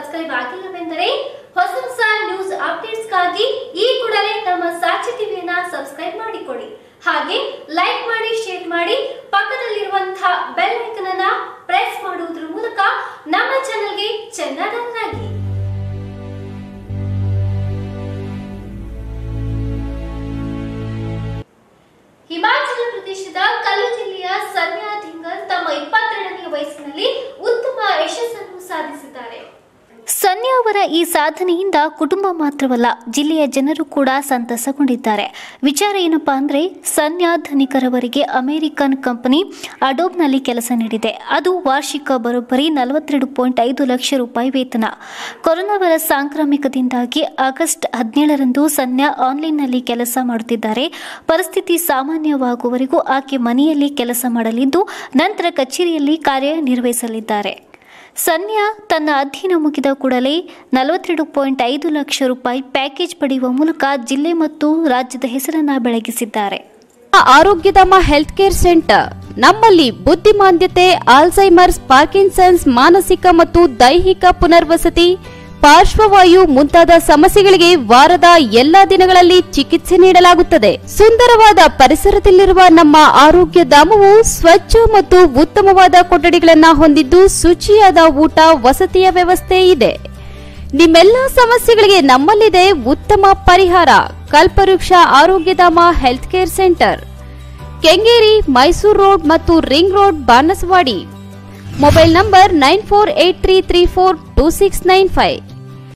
subscribe ಆಗಿಲ್ಲವೆಂದರೆ ಹೊಸ ಹೊಸ news ಅಪ್ಡೇಟ್ಸ್ಗಾಗಿ ಈ ಕೂಡಲೇ ನಮ್ಮ ಸಾಕ್ಷಿ ಟಿವಿಯನ್ನ ಸಬ್ಸ್ಕ್ರೈಬ್ ಮಾಡಿಕೊಳ್ಳಿ ಹಾಗೆ ಲೈಕ್ ಮಾಡಿ ಶೇರ್ ಮಾಡಿ ಪಕ್ಕದಲ್ಲಿರುವಂತಹ ಬೆಲ್ ಐಕನ್ ಅನ್ನ ಪ್ರೆಸ್ ಮಾಡುವುದರ ಮೂಲಕ ನಮ್ಮ ಚಾನೆಲ್ಗೆ ಚೆನ್ನಾಗಿ ಹಿಮಾಚಲ ಪ್ರದೇಶದ ಕಲ್ಲು ಜಿಲ್ಲೆಯ ಸನ್ಯಾ ಧಿಂಗರ್ ತಮ್ಮ ಇಪ್ಪತ್ತೆರಡನೆಯ ವಯಸ್ಸಿನಲ್ಲಿ ಉತ್ತಮ ಯಶಸ್ಸನ್ನು ಸಾಧಿಸಿದ್ದಾರೆ ಸನ್ಯಾ ಅವರ ಈ ಸಾಧನೆಯಿಂದ ಕುಟುಂಬ ಮಾತ್ರವಲ್ಲ ಜಿಲ್ಲೆಯ ಜನರು ಕೂಡ ಸಂತಸಗೊಂಡಿದ್ದಾರೆ ವಿಚಾರ ಏನಪ್ಪಾ ಅಂದ್ರೆ ಸನ್ಯಾ ಧನಿಕರವರಿಗೆ ಅಮೆರಿಕನ್ ಕಂಪನಿ ಅಡೋಬ್ನಲ್ಲಿ ಕೆಲಸ ನೀಡಿದೆ ಅದು ವಾರ್ಷಿಕ ಬರೋಬ್ಬರಿ ನಲವತ್ತೆರಡು ಪಾಯಿಂಟ್ ಐದು ಲಕ್ಷ ರೂಪಾಯಿ ವೇತನ ಕೊರೋನಾ ವೈರಸ್ ಸಾಂಕ್ರಾಮಿಕದಿಂದಾಗಿ ಆಗಸ್ಟ್ ಹದಿನೇಳರಂದು ಸನ್ಯಾ ಆನ್ಲೈನ್ನಲ್ಲಿ ಕೆಲಸ ಮಾಡುತ್ತಿದ್ದಾರೆ ಪರಿಸ್ಥಿತಿ ಸಾಮಾನ್ಯವಾಗುವವರೆಗೂ ಆಕೆ ಮನೆಯಲ್ಲಿ ಕೆಲಸ ಮಾಡಲಿದ್ದು ನಂತರ ಕಚೇರಿಯಲ್ಲಿ ಕಾರ್ಯನಿರ್ವಹಿಸಲಿದ್ದಾರೆ ಸನ್ಯಾ ತನ್ನ ಅಧ್ಯಯನ ಮುಗಿದ ಕೂಡಲೇ ನಲವತ್ತೆರಡು ಪಾಯಿಂಟ್ ಐದು ಲಕ್ಷ ರೂಪಾಯಿ ಪ್ಯಾಕೇಜ್ ಪಡೆಯುವ ಮೂಲಕ ಜಿಲ್ಲೆ ಮತ್ತು ರಾಜ್ಯದ ಹೆಸರನ್ನ ಬೆಳಗಿಸಿದ್ದಾರೆ ಆರೋಗ್ಯಧಾಮ ಹೆಲ್ತ್ ಕೇರ್ ಸೆಂಟರ್ ನಮ್ಮಲ್ಲಿ ಬುದ್ಧಿಮಾಂದ್ಯತೆ ಆಲ್ಝೈಮರ್ಸ್ ಪಾರ್ಕಿನ್ಸನ್ಸ್ ಮಾನಸಿಕ ಮತ್ತು ದೈಹಿಕ ಪುನರ್ವಸತಿ ಪಾರ್ಶ್ವವಾಯು ಮುಂತಾದ ಸಮಸ್ಯೆಗಳಿಗೆ ವಾರದ ಎಲ್ಲಾ ದಿನಗಳಲ್ಲಿ ಚಿಕಿತ್ಸೆ ನೀಡಲಾಗುತ್ತದೆ ಸುಂದರವಾದ ಪರಿಸರದಲ್ಲಿರುವ ನಮ್ಮ ಆರೋಗ್ಯ ಧಾಮವು ಸ್ವಚ್ಛ ಮತ್ತು ಉತ್ತಮವಾದ ಕೊಠಡಿಗಳನ್ನು ಹೊಂದಿದ್ದು ಶುಚಿಯಾದ ಊಟ ವಸತಿಯ ವ್ಯವಸ್ಥೆ ಇದೆ ನಿಮ್ಮೆಲ್ಲ ಸಮಸ್ಯೆಗಳಿಗೆ ನಮ್ಮಲ್ಲಿದೆ ಉತ್ತಮ ಪರಿಹಾರ Kalpavriksha Arogyadhama health care centre Kengeri Mysore road ಮತ್ತು ring road Banaswadi mobile number nine four eight three three four two six nine five